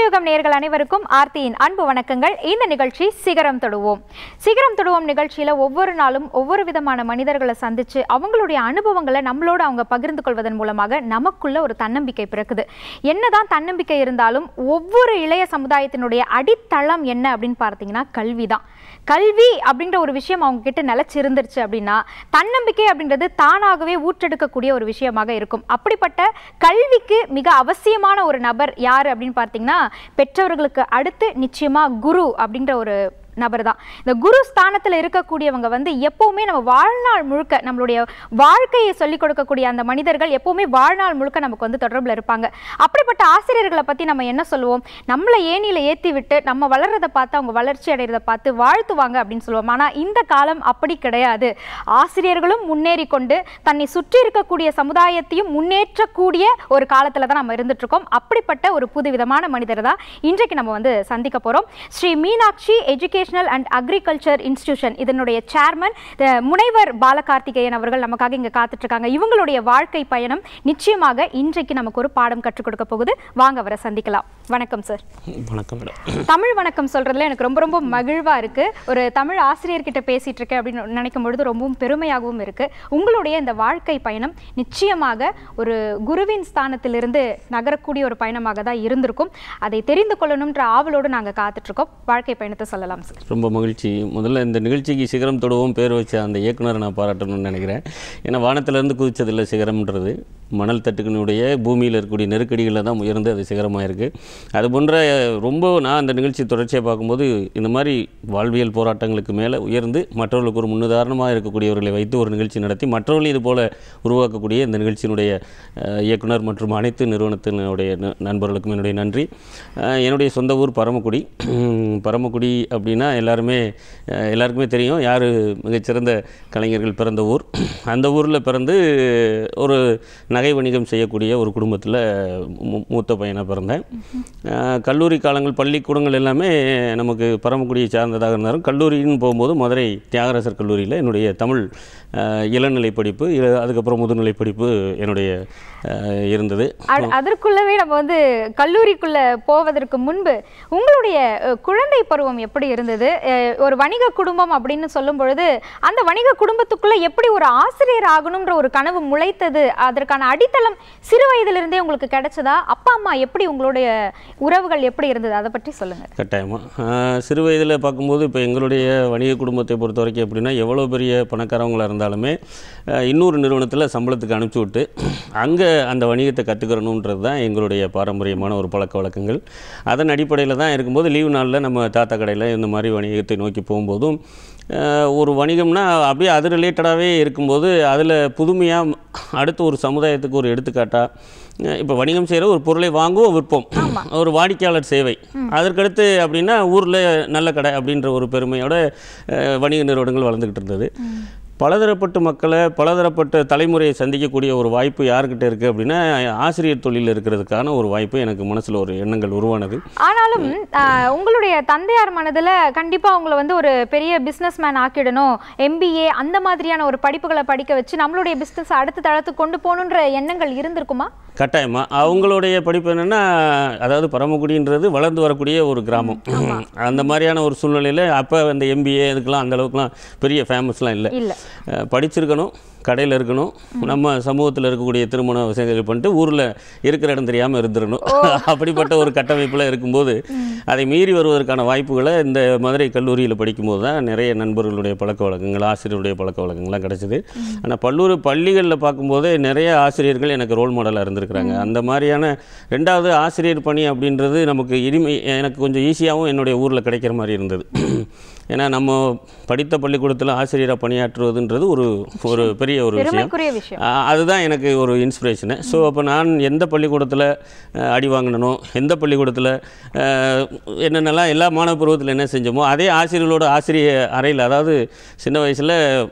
புதுயுகம் நேயர்கள் அனைவருக்கும் ஆர்த்தியின் அன்பு வணக்கங்கள் இந்த நிகழ்ச்சி சிகரம் தொடுவோம் சிகரம் தொடுவோம் நிகழ்ச்சியில ஒவ்வொரு நாளும் ஒவ்வொரு விதமான மனிதர்களை சந்திச்சு அவங்களுடைய அனுபவங்களை நம்மளோட அவங்க பகிர்ந்து கொள்வதன் மூலமாக நமக்குள்ள ஒரு தன்னம்பிக்கை பிறக்குது என்னதான் தன்னம்பிக்கை இருந்தாலும் ஒவ்வொரு இளைய சமுதாயத்தினுடைய அடித்தளம் என்ன அப்படின்னு பார்த்தீங்கன்னா கல்விதான் கல்வி அப்படின்ற ஒரு விஷயம் அவங்க கிட்ட நிலைச்சிருந்துருச்சு அப்படின்னா தன்னம்பிக்கை அப்படின்றது தானாகவே ஊற்றெடுக்கக்கூடிய ஒரு விஷயமாக இருக்கும் அப்படிப்பட்ட கல்விக்கு மிக அவசியமான ஒரு நபர் யார் அப்படின்னு பார்த்தீங்கன்னா பெற்றவர்களுக்கு அடுத்து நிச்சயமா குரு அப்படின்ற ஒரு நபர் தான் இந்த குரு ஸ்தானத்தில் இருக்கக்கூடியவங்க வந்து எப்பவுமே நம்ம வாழ்நாள் முழுக்க நம்மளுடைய வாழ்க்கையை சொல்லிக் கொடுக்கக்கூடிய அந்த மனிதர்கள் எப்பவுமே வாழ்நாள் முழுக்க நமக்கு வந்து தொடர்பில் இருப்பாங்க அப்படிப்பட்ட ஆசிரியர்களை பற்றி நம்ம என்ன சொல்லுவோம் நம்மளை ஏணியில் ஏற்றி விட்டு நம்ம வளர்றதை பார்த்து அவங்க வளர்ச்சி அடைகிறத பார்த்து வாழ்த்துவாங்க அப்படின்னு சொல்லுவோம் ஆனால் இந்த காலம் அப்படி கிடையாது ஆசிரியர்களும் முன்னேறி கொண்டு தன்னை சுற்றி இருக்கக்கூடிய சமுதாயத்தையும் முன்னேற்றக்கூடிய ஒரு காலத்தில் தான் நம்ம இருந்துட்டு இருக்கோம் அப்படிப்பட்ட ஒரு புதுவிதமான மனிதர் தான் இன்றைக்கு நம்ம வந்து சந்திக்க போகிறோம் Sri Meenakshi educational and agriculture institution இதனுடைய சேர்மன் முனைவர் பாலகார்த்திகேயன் அவர்கள் நமக்காக இங்கே காத்துட்டு இருக்காங்க இவங்களுடைய வாழ்க்கை பயணம் நிச்சயமாக இன்றைக்கு நமக்கு ஒரு பாடம் கற்றுக் கொடுக்க போகுது வாங்க அவரை சந்திக்கலாம் வணக்கம் சார் வணக்கம் மேடம் தமிழ் வணக்கம் சொல்றதுல எனக்கு ரொம்ப ரொம்ப மகிழ்வா இருக்கு ஒரு தமிழ் ஆசிரியர்கிட்ட பேசிட்டு இருக்கேன் அப்படின்னு நினைக்கும் பொழுது ரொம்பவும் பெருமையாகவும் இருக்கு உங்களுடைய இந்த வாழ்க்கை பயணம் நிச்சயமாக ஒரு குருவின் ஸ்தானத்திலிருந்து நகரக்கூடிய ஒரு பயணமாக தான் இருந்திருக்கும் அதை தெரிந்து கொள்ளணும்ன்ற ஆவலோடு நாங்க காத்துட்டு இருக்கோம் வாழ்க்கை பயணத்தை சொல்லலாம் சார் ரொம்ப மகிழ்ச்சி முதல்ல இந்த நிகழ்ச்சிக்கு சிகரம் தொடுவோம் பேர் வச்ச அந்த இயக்குனரை நான் பாராட்டணும்னு நினைக்கிறேன் ஏன்னா வானத்திலேருந்து குதிச்சதில்லை சிகரம்ன்றது மணல் தட்டுக்கினுடைய பூமியில் இருக்கக்கூடிய நெருக்கடிகளில் தான் உயர்ந்து அது சிகரமாக இருக்குது அது போன்ற ரொம்ப நான் அந்த நிகழ்ச்சி தொடர்ச்சியாக பார்க்கும்போது இந்த மாதிரி வாழ்வியல் போராட்டங்களுக்கு மேலே உயர்ந்து மற்றவர்களுக்கு ஒரு முன்னுதாரணமாக இருக்கக்கூடியவர்களை வைத்து ஒரு நிகழ்ச்சி நடத்தி மற்றவர்கள் இது போல உருவாக்கக்கூடிய இந்த நிகழ்ச்சியினுடைய அஹ், இயக்குனர் மற்றும் அனைத்து நிறுவனத்தினுடைய ந- நண்பர்களுக்கும் என்னுடைய நன்றி அஹ், என்னுடைய சொந்த ஊர் பரமக்குடி பரமக்குடி அப்படின்னா எல்லாருமே அஹ், எல்லாருக்குமே தெரியும் யார் மிகச்சிறந்த கலைஞர்கள் பிறந்த ஊர் அந்த ஊரில் பிறந்து ஒரு நகை வணிகம் செய்யக்கூடிய ஒரு குடும்பத்தில் மூத்த பையனாக பிறந்தேன் அஹ், கல்லூரி காலங்கள் பள்ளிக்கூடங்கள் எல்லாமே நமக்கு பரமக்குடியை சார்ந்ததாக இருந்தாலும் கல்லூரின்னு போகும்போது மதுரை தியாகராசர் கல்லூரியில் என்னுடைய தமிழ் அஹ், இளநிலை படிப்பு இல- அதுக்கப்புறம் முதுநிலை படிப்பு என்னுடைய அஹ், இருந்தது அ- அதற்குள்ளவே நம்ம வந்து கல்லூரிக்குள்ள போவதற்கு முன்பு உங்களுடைய அஹ், குழந்தை பருவம் எப்படி இருந்தது அஹ், ஒரு வணிக குடும்பம் அப்படின்னு சொல்லும் பொழுது அந்த வணிக குடும்பத்துக்குள்ள எப்படி ஒரு ஆசிரியர் ஆகணும்ன்ற ஒரு கனவு முளைத்தது அதற்கான அடித்தளம் சிறு வயதிலிருந்தே உங்களுக்கு கிடைச்சதா அப்பா அம்மா எப்படி உங்களுடைய உறவுகள் எப்படி இருந்தது அதை பற்றி சொல்லுங்க கட்டாயமாக சிறு வயதில் பார்க்கும்போது இப்போ எங்களுடைய வணிக குடும்பத்தை பொறுத்த வரைக்கும் எப்படின்னா எவ்வளோ பெரிய பணக்காரவங்களாக இருந்தாலுமே அஹ், இன்னொரு நிறுவனத்தில் சம்பளத்துக்கு அனுப்பிச்சி விட்டு அங்கே அந்த வணிகத்தை கற்றுக்கிறணுன்றது தான் எங்களுடைய பாரம்பரியமான ஒரு பழக்க வழக்கங்கள் அதன் அடிப்படையில் தான் இருக்கும்போது லீவு நாளில் நம்ம தாத்தா கடையில் இந்த மாதிரி வணிகத்தை நோக்கி போகும்போதும் அஹ், ஒரு வணிகம்னா அப்படியே அது ரிலேட்டடாகவே இருக்கும்போது அதில் புதுமையாக அடுத்த ஒரு சமுதாயத்துக்கு ஒரு எடுத்துக்காட்டாக இப்போ வணிகம் செய்கிற ஒரு பொருளை வாங்குவோம் விற்போம் ஒரு வாடிக்கையாளர் சேவை அதற்கடுத்து அப்படின்னா ஊரில் நல்ல கடை அப்படின்ற ஒரு பெருமையோட அஹ், வணிக நிறுவனங்கள் வளர்ந்துக்கிட்டு இருந்தது பலதரப்பட்ட மக்களை பலதரப்பட்ட தலைமுறையை சந்திக்கக்கூடிய ஒரு வாய்ப்பு யாருக்கிட்ட இருக்குது அப்படின்னா ஆசிரியர் தொழிலில் இருக்கிறதுக்கான ஒரு வாய்ப்பு எனக்கு மனசில் ஒரு எண்ணங்கள் உருவானது ஆனாலும் ஆஹ், உங்களுடைய தந்தையார் மனதுல கண்டிப்பா உங்களை வந்து ஒரு பெரிய பிசினஸ் மேன் ஆக்கிடணும் எம்பிஏ அந்த மாதிரியான ஒரு படிப்புகளை படிக்க வச்சு நம்மளுடைய பிசினஸ் அடுத்த தளத்துக்கு கொண்டு போகணுன்ற எண்ணங்கள் இருந்திருக்குமா கட்டாயமாக அவங்களுடைய படிப்பு என்னென்னா அதாவது பரமக்குடின்றது வளர்ந்து வரக்கூடிய ஒரு கிராமம் அந்த மாதிரியான ஒரு சூழ்நிலையில் அப்போ அந்த எம்பிஏ இதுக்கெல்லாம் அந்த அளவுக்குலாம் பெரிய ஃபேமஸ்லாம் இல்லை இல்ல அஹ் படிச்சிருக்கணும் கடையில் இருக்கணும் நம்ம சமூகத்தில் இருக்கக்கூடிய திருமண விஷயங்கள் பண்ணிட்டு ஊரில் இருக்கிற இடம் தெரியாமல் இருந்துடணும் அப்படிப்பட்ட ஒரு கட்டமைப்பில் இருக்கும்போது அதை மீறி வருவதற்கான வாய்ப்புகளை இந்த மதுரை கல்லூரியில் படிக்கும்போது தான் நிறைய நண்பர்களுடைய பழக்க வழக்கங்கள் ஆசிரியருடைய பழக்க வழக்கங்கள்லாம் கிடைச்சிது ஆனால் பல்லூர் பள்ளிகளில் பார்க்கும்போதே நிறைய ஆசிரியர்கள் எனக்கு ரோல் மாடலாக இருந்திருக்கிறாங்க அந்த மாதிரியான ரெண்டாவது ஆசிரியர் பணி அப்படின்றது நமக்கு இனிமை எனக்கு கொஞ்சம் ஈஸியாகவும் என்னுடைய ஊரில் கிடைக்கிற மாதிரி இருந்தது ஏன்னா நம்ம படித்த பள்ளிக்கூடத்தில் ஆசிரியராக பணியாற்றுவதுன்றது ஒரு ஒரு பெரிய ஒரு விஷயம் பெருமைக்குரிய விஷயம் ஆ, அதுதான் எனக்கு ஒரு இன்ஸ்பிரேஷனு ஸோ அப்போ நான் எந்த பள்ளிக்கூடத்தில் அஹ், அடி வாங்கினனோ எந்த பள்ளிக்கூடத்தில் அஹ், என்னென்னலாம் எல்லா மாணவ பருவத்தில் என்ன செஞ்சோமோ அதே ஆசிரியர்களோட ஆசிரிய அறையில் அதாவது சின்ன வயசில்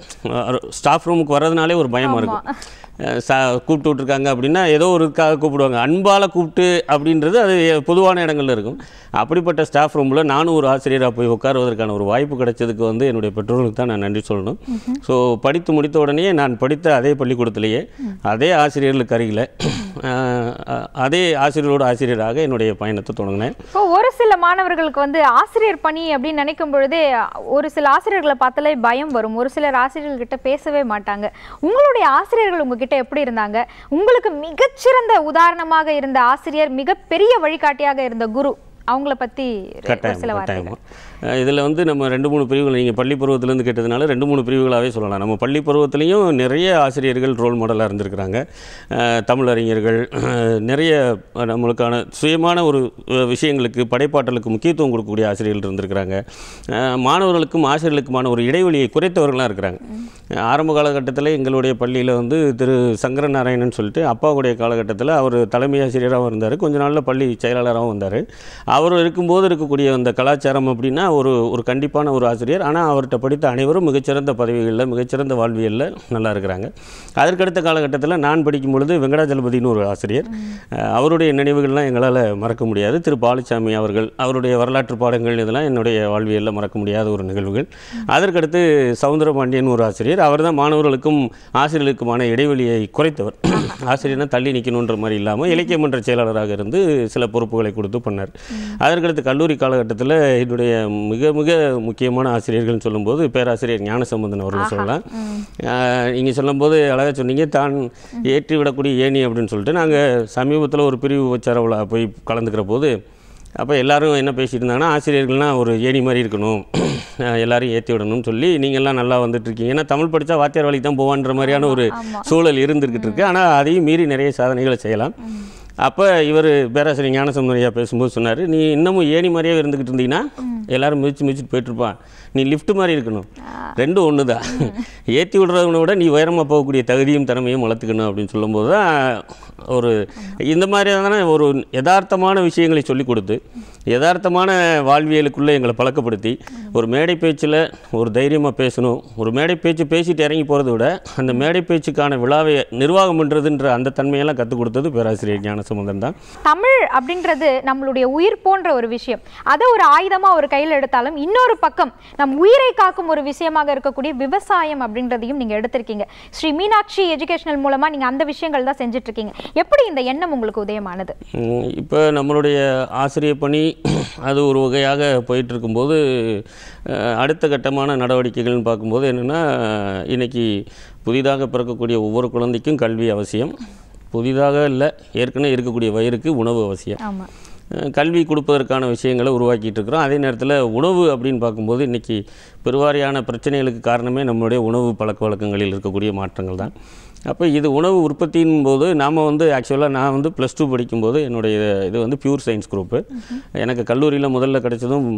ஸ்டாஃப் ரூமுக்கு வர்றதுனாலே ஒரு பயமாக இருக்கும் அஹ், சா கூப்பிட்டு விட்ருக்காங்க அப்படின்னா ஏதோ ஒருக்காக கூப்பிடுவாங்க அன்பால் கூப்பிட்டு அப்படின்றது அது பொதுவான இடங்கள்ல இருக்கும் அப்படிப்பட்ட ஸ்டாஃப் ரூமில் நானும் ஒரு ஆசிரியராக போய் உட்காருவதற்கான ஒரு வாய்ப்பு கிடைச்சதுக்கு வந்து என்னுடைய பெற்றோர்களுக்கு தான் நான் நன்றி சொல்லணும் ஸோ படித்து முடித்த உடனே நான் படித்த அதே பள்ளிக்கூடத்திலேயே அதே ஆசிரியர்களுக்கு அருகில் அஹ், அஹ், அதே ஆசிரியரோட ஆசிரியராக என்னுடைய பயணத்தை தொடங்கினேன் இப்போ ஒரு சில மாணவர்களுக்கு வந்து ஆசிரியர் பணி அப்படின்னு நினைக்கும் பொழுதே ஒரு சில ஆசிரியர்களை பார்த்தாலே பயம் வரும் ஒரு சிலர் ஆசிரியர்கள்கிட்ட பேசவே மாட்டாங்க உங்களுடைய ஆசிரியர்கள் உங்ககிட்ட எப்படி இருந்தாங்க உங்களுக்கு மிகச்சிறந்த உதாரணமாக இருந்த ஆசிரியர் மிகப்பெரிய வழிகாட்டியாக இருந்த குரு அவங்கள பத்தி ஒரு கட்டாயம் சில வார்த்தைகள் கட்டாயமாக இதில் வந்து நம்ம ரெண்டு மூணு பிரிவுகள் நீங்கள் பள்ளி பருவத்திலேருந்து கேட்டதுனால ரெண்டு மூணு பிரிவுகளாகவே சொல்லலாம் நம்ம பள்ளி பருவத்திலையும் நிறைய ஆசிரியர்கள் ரோல் மாடலாக இருந்திருக்கிறாங்க அஹ், தமிழ் அறிஞர்கள் அஹ், நிறைய நம்மளுக்கான சுயமான ஒரு அஹ், விஷயங்களுக்கு படைப்பாற்றலுக்கு முக்கியத்துவம் கொடுக்கக்கூடிய ஆசிரியர்கள் இருந்திருக்கிறாங்க அஹ், மாணவர்களுக்கும் ஆசிரியர்களுக்குமான ஒரு இடைவெளியை குறைத்தவர்களாக இருக்கிறாங்க அஹ், ஆரம்ப காலகட்டத்தில் எங்களுடைய பள்ளியில் வந்து திரு சங்கர நாராயணன் சொல்லிட்டு அப்பாவுடைய காலகட்டத்தில் அவர் தலைமை ஆசிரியராகவும் இருந்தார் கொஞ்ச நாளில் பள்ளி செயலாளராகவும் வந்தார் அவர் இருக்கும்போது இருக்கக்கூடிய அந்த கலாச்சாரம் அப்படின்னா ஒரு ஒரு கண்டிப்பான ஒரு ஆசிரியர் ஆனால் அவர்கிட்ட படித்த அனைவரும் மிகச்சிறந்த பதவிகளில் மிகச்சிறந்த வாழ்வியலில் நல்லா இருக்கிறாங்க அதற்கடுத்த காலகட்டத்தில் நான் படிக்கும் பொழுது வெங்கடாஜலபதினு ஒரு ஆசிரியர் அஹ், அவருடைய நினைவுகள்லாம் எங்களால் மறக்க முடியாது திரு பாலுசாமி அவர்கள் அவருடைய வரலாற்று பாடங்கள் இதெல்லாம் என்னுடைய வாழ்வியலில் மறக்க முடியாத ஒரு நிகழ்வுகள் அதற்கடுத்து சவுந்தரபாண்டியன் ஒரு ஆசிரியர் அவர் தான் மாணவர்களுக்கும் ஆசிரியர்களுக்குமான இடைவெளியை குறைத்தவர் ஆசிரியர்னா தள்ளி நிற்கணுன்ற மாதிரி இல்லாமல் இலக்கிய மன்ற செயலாளராக இருந்து சில பொறுப்புகளை கொடுத்து பண்ணார் அதற்கடுத்து கல்லூரி காலகட்டத்தில் என்னுடைய மிக மிக முக்கியமான ஆசிரியர்கள்னு சொல்லும்போது பேராசிரியர் ஞானசம்பந்தன் அவர்கள் சொல்லலாம் நீங்கள் சொல்லும்போது அழகாக சொன்னீங்க தான் ஏற்றி விடக்கூடிய ஏணி அப்படின்னு சொல்லிட்டு நாங்கள் சமீபத்தில் ஒரு பிரிவு உபச்சார விழா போய் கலந்துக்கிற போது அப்போ எல்லாரும் என்ன பேசிட்டு இருந்தாங்கன்னா ஆசிரியர்கள்லாம் ஒரு ஏணி மாதிரி இருக்கணும் அஹ் எல்லாரையும் ஏற்றி விடணும்னு சொல்லி நீங்கள்லாம் நல்லா வந்துட்டு இருக்கீங்க ஏன்னா தமிழ் படித்தா வாத்தியார் வழிக்கு தான் போவான்ற மாதிரியான ஒரு சூழல் இருந்துக்கிட்டு இருக்கு ஆனால் அதையும் மீறி நிறைய சாதனைகளை செய்யலாம் அப்போ இவர் பேராசிரியர் ஞானசம்பந்தரையா பேசும்போது சொன்னார் நீ இன்னமும் ஏணி மாதிரியே இருந்துக்கிட்டு இருந்தீங்கன்னா எல்லாரும் மிதிச்சு மிதிச்சுட்டு போயிட்டுருப்பான் நீ லிஃப்ட் மாதிரி இருக்கணும் ரெண்டும் ஒன்று தான் ஏற்றி விடுறவனை விட நீ உயரமாக போகக்கூடிய தகுதியும் திறமையும் வளர்த்துக்கணும் அப்படின்னு சொல்லும்போது தான் ஒரு இந்த மாதிரியான ஒரு யதார்த்தமான விஷயங்களை சொல்லிக் கொடுத்து யதார்த்தமான வாழ்வியலுக்குள்ளே எங்களை பழக்கப்படுத்தி ஒரு மேடை பேச்சில் ஒரு தைரியமாக பேசணும் ஒரு மேடை பேச்சு பேசிட்டு இறங்கி போகிறத விட அந்த மேடை பேச்சுக்கான விழாவை நிர்வாகம் பண்ணுறதுன்ற அந்த தன்மையெல்லாம் கற்றுக் கொடுத்தது பேராசிரியர் ஞானசம்பந்தன் தான் தமிழ் அப்படின்றது நம்மளுடைய உயிர் போன்ற ஒரு விஷயம் அதை ஒரு ஆயுதமா ஒரு கையில் எடுத்தாலும் இன்னொரு பக்கம் நம் உயிரை காக்கும் ஒரு விஷயமாக இருக்கக்கூடிய விவசாயம் அப்படின்றதையும் நீங்க எடுத்திருக்கீங்க ஸ்ரீ மீனாட்சி எஜுகேஷனல் மூலமா நீங்க அந்த விஷயங்கள் தான் செஞ்சுட்டு இருக்கீங்க எப்படி இந்த எண்ணம் உங்களுக்கு உதயமானது இப்போ நம்மளுடைய ஆசிரியர் பணி அது ஒரு வகையாக போயிட்டு இருக்கும்போது அஹ், அடுத்த கட்டமான நடவடிக்கைகள்னு பார்க்கும்போது என்னென்னா இன்னைக்கு புதிதாக பிறக்கக்கூடிய ஒவ்வொரு குழந்தைக்கும் கல்வி அவசியம் புதிதாக இல்லை ஏற்கனவே இருக்கக்கூடிய வயிறுக்கு உணவு அவசியம் ஆமா அஹ் கல்வி கொடுப்பதற்கான விஷயங்களை உருவாக்கிட்டு இருக்கிறோம் அதே நேரத்தில் உணவு அப்படின்னு பார்க்கும்போது இன்றைக்கி பெருவாரியான பிரச்சனைகளுக்கு காரணமே நம்மளுடைய உணவு பழக்க வழக்கங்களில் இருக்கக்கூடிய மாற்றங்கள் தான் அப்போ இது உணவு உற்பத்தியின் போது நாம் வந்து ஆக்சுவலாக நான் வந்து ப்ளஸ் டூ படிக்கும்போது என்னுடைய இது வந்து பியூர் சயின்ஸ் குரூப்பு எனக்கு கல்லூரியில் முதல்ல கிடைச்சதும்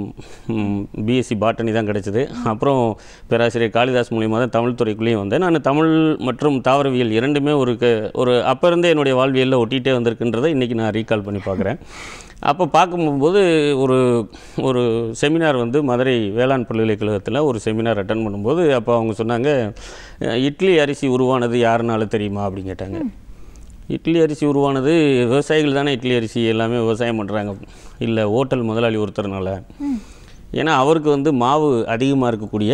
பிஎஸ்சி பாட்டனி தான் கிடைச்சது அப்புறம் பேராசிரியர் காளிதாஸ் மூலியமாக தான் தமிழ் துறைக்குள்ளேயும் வந்தேன் நான் தமிழ் மற்றும் தாவரவியல் இரண்டுமே ஒரு க ஒரு அப்போ இருந்தே என்னுடைய வாழ்வியலில் ஒட்டிகிட்டே வந்திருக்குன்றதை இன்றைக்கி நான் ரீகால் பண்ணி பார்க்குறேன் அப்போ பார்க்கும்போது ஒரு ஒரு செமினார் வந்து மதுரை வேளாண் பல்கலைக்கழகத்தில் ஒரு செமினார் அட்டன் பண்ணும்போது அப்போ அவங்க சொன்னாங்க "அஹ், இட்லி அரிசி உருவானது யாருனால தெரியுமா அப்படின்னு கேட்டாங்க இட்லி அரிசி உருவானது விவசாயிகள் தானே இட்லி அரிசி எல்லாமே விவசாயம் பண்ணுறாங்க இல்லை ஹோட்டல் முதலாளி ஒருத்தர்னால ஏன்னா அவருக்கு வந்து மாவு அதிகமாக இருக்கக்கூடிய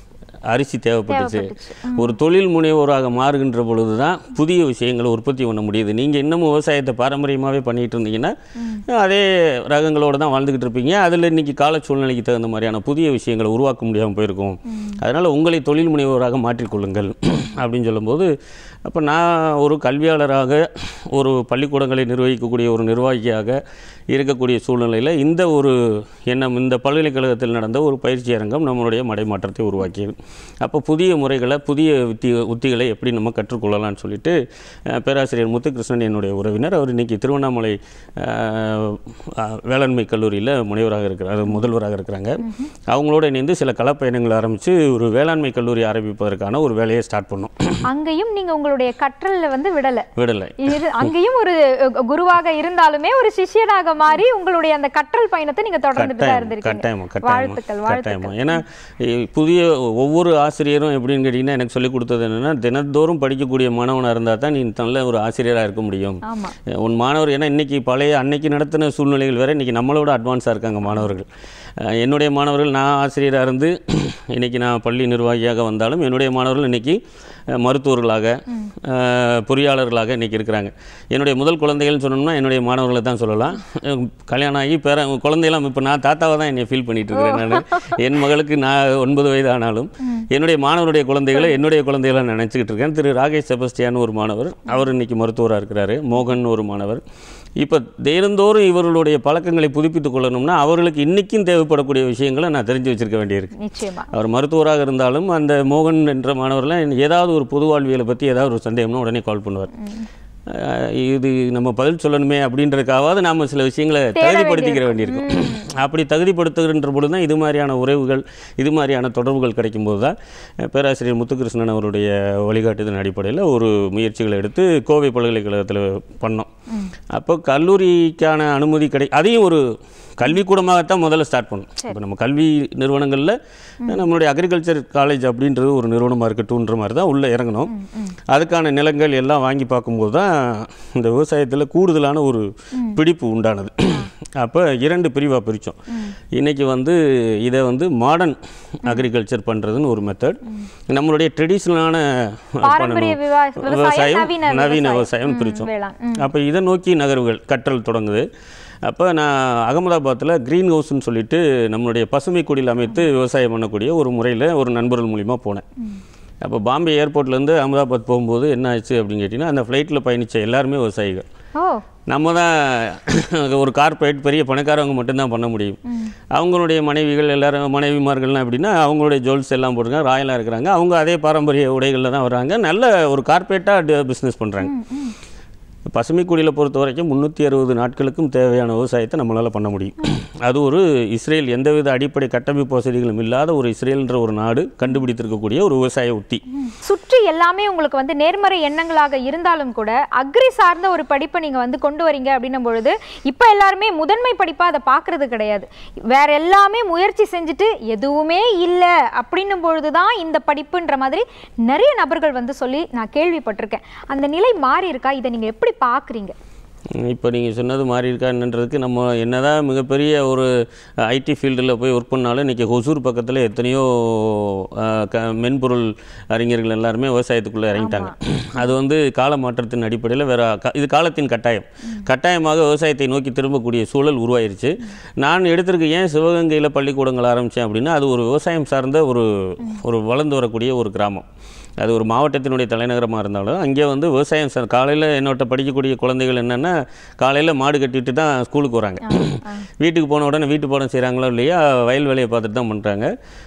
அரிசி தேவைப்பட்டுச்சு ஒரு தொழில் முனைவோராக மாறுகின்ற பொழுது தான் புதிய விஷயங்களை உற்பத்தி பண்ண முடியுது நீங்கள் இன்னமும் விவசாயத்தை பாரம்பரியமாகவே பண்ணிட்டு இருந்தீங்கன்னா அதே ரகங்களோட தான் வாழ்ந்துக்கிட்டு இருப்பீங்க அதில் இன்னைக்கு கால சூழ்நிலைக்கு தகுந்த மாதிரியான புதிய விஷயங்களை உருவாக்க முடியாமல் போயிருக்கும் அதனால் உங்களை தொழில் முனைவோராக மாற்றிக்கொள்ளுங்கள் அப்படின்னு சொல்லும்போது அப்போ நான் ஒரு கல்வியாளராக ஒரு பள்ளிக்கூடங்களை நிர்வகிக்கக்கூடிய ஒரு நிர்வாகியாக இருக்கக்கூடிய சூழ்நிலையில் இந்த ஒரு எண்ணம் இந்த பல்கலைக்கழகத்தில் நடந்த ஒரு பயிற்சி அரங்கம் நம்மளுடைய மடைமாற்றத்தை உருவாக்கியது அப்போ புதிய முறைகளை புதிய உத்தி உத்திகளை எப்படி நம்ம கற்றுக்கொள்ளலாம்னு சொல்லிட்டு அஹ், பேராசிரியர் முத்துகிருஷ்ணன் என்னுடைய உறவினர் அவர் இன்னைக்கு திருவண்ணாமலை அஹ், அஹ், வேளாண்மை கல்லூரியில் முனைவராக இருக்கிறார் முதல்வராக இருக்கிறாங்க அவங்களோட இணைந்து சில களப்பயணங்கள் ஆரம்பித்து ஒரு வேளாண்மை கல்லூரி ஆரம்பிப்பதற்கான ஒரு வேலையை ஸ்டார்ட் பண்ணோம் அங்கேயும் நீங்க உங்களுடைய கற்றல்ல வந்து விடல விடலை இரு அங்கேயும் ஒரு அஹ், குருவாக இருந்தாலுமே ஒரு சிஷ்யனாக மாறி உங்களுடைய அந்த கற்றல் பயணத்தை நீங்க தொடர்ந்துட்டு தான் கட்டாயம் இருந்திருக்கீங்க கட்டாயமா கட்டாயமா வாழ்த்துக்கள் வாழ்த்துக்கள் கட்டாயமா ஏன்னா இ- புதிய ஒவ்வொரு ஒவ்வொரு ஆசிரியரும் எப்படின்னு கேட்டிங்கன்னா எனக்கு சொல்லிக் கொடுத்தது என்னென்னா தினந்தோறும் படிக்கக்கூடிய மாணவனாக இருந்தால் தான் நீ நல்ல ஒரு ஆசிரியராக இருக்க முடியும் ஆமா உன் மாணவர் ஏன்னா இன்றைக்கி பழைய அன்னைக்கு நடத்தின சூழ்நிலைகள் வேறு இன்றைக்கி நம்மளோட அட்வான்ஸாக இருக்காங்க மாணவர்கள் அஹ் என்னுடைய மாணவர்கள் நான் ஆசிரியராக இருந்து இன்றைக்கி நான் பள்ளி நிர்வாகியாக வந்தாலும் என்னுடைய மாணவர்கள் இன்றைக்கி மருத்துவர்களாக அஹ், பொறியாளர்களாக இன்றைக்கி இருக்கிறாங்க என்னுடைய முதல் குழந்தைகள்னு சொன்னோம்னா என்னுடைய மாணவர்களை தான் சொல்லலாம் அஹ், கல்யாணம் ஆகி பேர குழந்தையெல்லாம் இப்போ நான் தாத்தாவை தான் என்னை ஃபீல் பண்ணிட்டு இருக்கிறேன் நான் என் மகளுக்கு நான் ஒன்பது வயது ஆனாலும் என்னுடைய மாணவருடைய குழந்தைகளை என்னுடைய குழந்தைகளை நினச்சிக்கிட்டு இருக்கேன் திரு ராகேஷ் செபஸ்டியான் ஒரு மாணவர் அவர் இன்னைக்கு மருத்துவராக இருக்கிறாரு மோகன் ஒரு மாணவர் இப்போ தினந்தோறும் இவர்களுடைய பழக்கங்களை புதுப்பித்துக் கொள்ளணும்னா அவர்களுக்கு இன்றைக்கும் தேவைப்படக்கூடிய விஷயங்களை நான் தெரிஞ்சு வச்சிருக்க வேண்டியிருக்கு நிச்சயமா அவர் மருத்துவராக இருந்தாலும் அந்த மோகன் என்ற மாணவர்லாம் ஏதாவது ஒரு பொது வாழ்வியலை பற்றி ஏதாவது ஒரு சந்தேகம்னா உடனே கால் பண்ணுவார் அஹ் இது நம்ம பதில் சொல்லணுமே அப்படின்றதுக்காவது நாம் சில விஷயங்களை தகுதிப்படுத்திக்கிற வேண்டியிருக்கும் அப்படி தகுதிப்படுத்துகின்ற பொழுது தான் இது மாதிரியான உறவுகள் இது மாதிரியான தொடர்புகள் கிடைக்கும்போது தான் அஹ் பேராசிரியர் முத்துகிருஷ்ணன் அவருடைய வழிகாட்டுதல் அடிப்படையில் ஒரு முயற்சிகளை எடுத்து கோவை பல்கலைக்கழகத்தில் பண்ணோம் அப்போ கல்லூரிக்கான அனுமதி கிடை அதையும் ஒரு கல்விக்கூடமாகத்தான் முதல்ல ஸ்டார்ட் பண்ணோம் இப்போ நம்ம கல்வி நிறுவனங்களில் நம்மளுடைய அக்ரிகல்ச்சர் காலேஜ் அப்படின்றது ஒரு நிறுவனமாக இருக்கட்டும்ன்ற மாதிரி தான் உள்ளே இறங்கணும் அதுக்கான நிலங்கள் எல்லாம் வாங்கி பார்க்கும்போது தான் இந்த விவசாயத்தில் கூடுதலான ஒரு பிடிப்பு உண்டானது அப்போ இரண்டு பிரிவாக பிரித்தோம் இன்றைக்கி வந்து இதை வந்து மாடர்ன் அக்ரிகல்ச்சர் பண்ணுறதுன்னு ஒரு மெத்தட் நம்மளுடைய ட்ரெடிஷ்னலான பாரம்பரிய விவா- விவசாயம், நவீன நவீன விவசாயம். விவசாயம் ம், பிரித்தோம் வேளாண். ம். அப்போ இதை நோக்கி நகர்வுகள் கற்றல் தொடங்குது அப்போ நான் அகமதாபாத்தில் க்ரீன் ஹவுஸ்னு சொல்லிட்டு நம்மளுடைய பசுமை குடியில் அமைத்து விவசாயம் பண்ணக்கூடிய ஒரு முறையில் ஒரு நண்பர்கள் மூலிமா போனேன் அப்போ பாம்பே ஏர்போர்ட்லேருந்து அகமதாபாத் போகும்போது என்ன ஆச்சு அப்படின்னு கேட்டிங்கன்னா அந்த ஃப்ளைட்டில் பயணித்த எல்லாருமே விவசாயிகள் ஓ நம்ம தான் ஒரு கார்ப்பரேட் பெரிய பணக்காரவங்க மட்டும்தான் பண்ண முடியும் அவங்களுடைய மனைவிகள் எல்லாரும் மனைவிமார்கள்லாம் எப்படின்னா அவங்களுடைய ஜுவல்ஸ் எல்லாம் போட்டுருக்காங்க ராயலாக இருக்கிறாங்க அவங்க அதே பாரம்பரிய உடைகளில் தான் வராங்க நல்ல ஒரு கார்ப்பரேட்டாக பிஸ்னஸ் பண்ணுறாங்க பசுமைக்குடியில் பொறுத்த வரைக்கும் முந்நூற்றி அறுபது நாட்களுக்கும் தேவையான விவசாயத்தை நம்மளால் பண்ண முடியும் அது ஒரு இஸ்ரேல் எந்தவித அடிப்படை கட்டமைப்பு வசதிகளும் இல்லாத ஒரு இஸ்ரேல்ன்ற ஒரு நாடு கண்டுபிடித்திருக்கக்கூடிய ஒரு விவசாய உத்தி சுற்றி எல்லாமே உங்களுக்கு வந்து நேர்மறை எண்ணங்களாக இருந்தாலும் கூட அக்ரி சார்ந்த ஒரு படிப்பை நீங்க வந்து கொண்டு வரீங்க அப்படின்னும் பொழுது இப்போ எல்லாருமே முதன்மை படிப்பா அதை பார்க்கறது கிடையாது வேற எல்லாமே முயற்சி செஞ்சுட்டு எதுவுமே இல்லை அப்படின்னும் பொழுது தான் இந்த படிப்புன்ற மாதிரி நிறைய நபர்கள் வந்து சொல்லி நான் கேள்விப்பட்டிருக்கேன் அந்த நிலை மாறி இருக்கா இதை நீங்க எப்படி பார்க்குறீங்க இப்போ நீங்கள் சொன்னது மாறி இருக்கா என்னன்றதுக்கு நம்ம என்னதான் மிகப்பெரிய ஒரு ஐடி ஃபீல்டில் போய் ஒர்க் பண்ணாலும் இன்றைக்கி ஹொசூர் பக்கத்தில் எத்தனையோ அஹ், க மென்பொருள் அறிஞர்கள் எல்லாருமே விவசாயத்துக்குள்ளே இறங்கிட்டாங்க அது வந்து கால மாற்றத்தின் அடிப்படையில் வேற க- இது காலத்தின் கட்டாயம் கட்டாயமாக விவசாயத்தை நோக்கி திரும்பக்கூடிய சூழல் உருவாயிருச்சு நான் எடுத்திருக்க ஏன் சிவகங்கையில் பள்ளிக்கூடங்கள் ஆரம்பித்தேன் அப்படின்னா அது ஒரு விவசாயம் சார்ந்த ஒரு ஒரு வளர்ந்து வரக்கூடிய ஒரு கிராமம் அது ஒரு மாவட்டத்தினுடைய தலைநகரமாக இருந்தாலும் அங்கே வந்து விவசாயம் சார் காலையில் என்னோட்ட படிக்கக்கூடிய குழந்தைகள் என்னென்னா காலையில் மாடு கட்டிட்டு தான் ஸ்கூலுக்கு வராங்க வீட்டுக்கு போன உடனே வீட்டு பாடம் செய்கிறாங்களோ இல்லையா வயல் வேலையை பார்த்துட்டு தான் பண்ணுறாங்க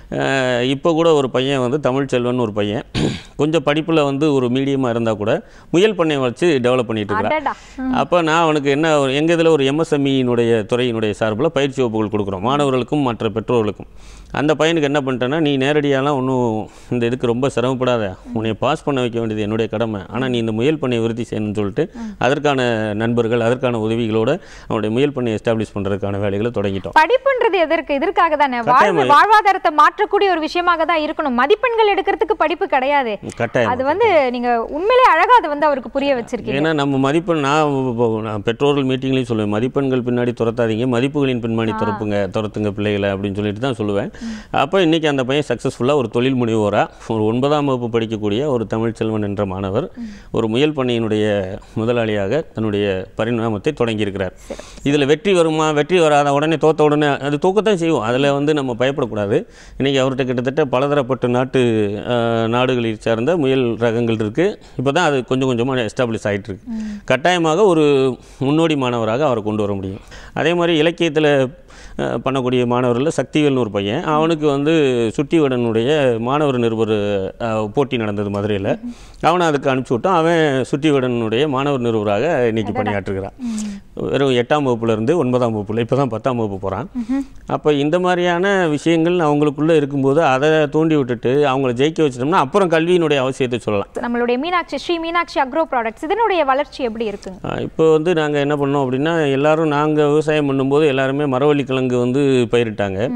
இப்போ கூட ஒரு பையன் வந்து தமிழ் செல்வன் ஒரு பையன் கொஞ்சம் படிப்பில் வந்து ஒரு மீடியமாக இருந்தால் கூட முயல் பண்ணையை வச்சு டெவலப் பண்ணிட்டு இருக்கிறான் அடடா அப்போ நான் அவனுக்கு என்ன எங்கள் இதில் ஒரு எம்எஸ்எம்இனுடைய துறையினுடைய சார்பில் பயிற்சி வகுப்புகள் கொடுக்குறோம் மாணவர்களுக்கும் மற்ற பெற்றோர்களுக்கும் அந்த பையனுக்கு என்ன பண்ணிட்டேன்னா நீ நேரடியாலாம் ஒன்றும் இந்த இதுக்கு ரொம்ப சிரமப்படாத உன்னை பாஸ் பண்ண வைக்க வேண்டியது என்னுடைய கடமை ஆனால் நீ இந்த முயல் பண்ணையை விருத்தி செய்யணும்னு சொல்லிட்டு அதற்கான நண்பர்கள் அதற்கான உதவிகளோட அவனுடைய முயல் பண்ணையை எஸ்டாப்ளிஷ் பண்ணுறதுக்கான வேலைகளை தொடங்கிட்டோம் படிப்புன்றது எதற்கு இதற்காக தானே வாழ்வு கட்டாயமா. வாழ்வாதாரத்தை மாற்றக்கூடிய ஒரு விஷயமாக தான் இருக்கணும் மதிப்பெண்கள் எடுக்கிறதுக்கு படிப்பு கிடையாது கட்டாயம் அது வந்து நீங்க உண்மையிலே அழகா அதை வந்து அவருக்கு புரிய வச்சிருக்கீங்க ஏன்னா நம்ம மதிப்பெண் நான் இப்போ நான் பெற்றோர்கள் மீட்டிங்லேயும் சொல்லுவேன் மதிப்பெண்கள் பின்னாடி துரத்தாதீங்க மதிப்புகளின் பின்னாடி துரப்புங்க துரத்துங்க பிள்ளைகளை அப்படின்னு சொல்லிட்டு தான் சொல்லுவேன் அப்போ இன்றைக்கி அந்த பையன் சக்ஸஸ்ஃபுல்லாக ஒரு தொழில் முனைவோராக ஒரு ஒன்பதாம் வகுப்பு படிக்கக்கூடிய ஒரு தமிழ் செல்வன் என்ற மாணவர் ஒரு முயல் பண்ணையினுடைய முதலாளியாக தன்னுடைய பரிணாமத்தை தொடங்கியிருக்கிறார் இதில் வெற்றி வருமா வெற்றி வராத உடனே தோத்த உடனே அது தூக்கத்தான் செய்வோம் அதில் வந்து நம்ம பயப்படக்கூடாது இன்றைக்கி அவர்கிட்ட கிட்டத்தட்ட பலதரப்பட்ட நாட்டு அஹ், நாடுகளை சார்ந்த முயல் ரகங்கள் இருக்குது இப்போ தான் அது கொஞ்சம் கொஞ்சமாக எஸ்டாப்ளிஷ் ஆகிட்டு இருக்கு கட்டாயமாக ஒரு முன்னோடி மாணவராக அவரை கொண்டு வர முடியும் அதே மாதிரி இலக்கியத்தில் அஹ், பண்ணக்கூடிய மாணவரில் சக்திவேல்னு ஒரு பையன் அவனுக்கு வந்து சுட்டிவடனுடைய மாணவர் நிருபர் அஹ், போட்டி நடந்தது மதுரையில் அவனை அதுக்கு அனுப்பிச்சி விட்டான் அவன் சுட்டிவடனுடைய மாணவர் நிருபராக இன்னைக்கு பணியாற்றுகிறான் வெறும் எட்டாம் வகுப்புலேருந்து ஒன்பதாம் வகுப்புல இப்போ தான் பத்தாம் வகுப்பு போகிறான் அப்போ இந்த மாதிரியான விஷயங்கள் அவங்களுக்குள்ளே இருக்கும்போது அதை தூண்டி விட்டுட்டு அவங்கள ஜெயிக்க வச்சிட்டோம்னா அப்புறம் கல்வியினுடைய அவசியத்தை சொல்லலாம் நம்மளுடைய மீனாட்சி ஸ்ரீ மீனாட்சி அக்ரோ ப்ராடக்ட்ஸ் இதனுடைய வளர்ச்சி எப்படி இருக்குங்க ஆஹ் இப்போ வந்து நாங்கள் என்ன பண்ணோம் அப்படின்னா எல்லாரும் நாங்கள் விவசாயம் பண்ணும்போது எல்லாருமே மரவள்ளி கிழங்கு வந்து பயிரிட்டாங்க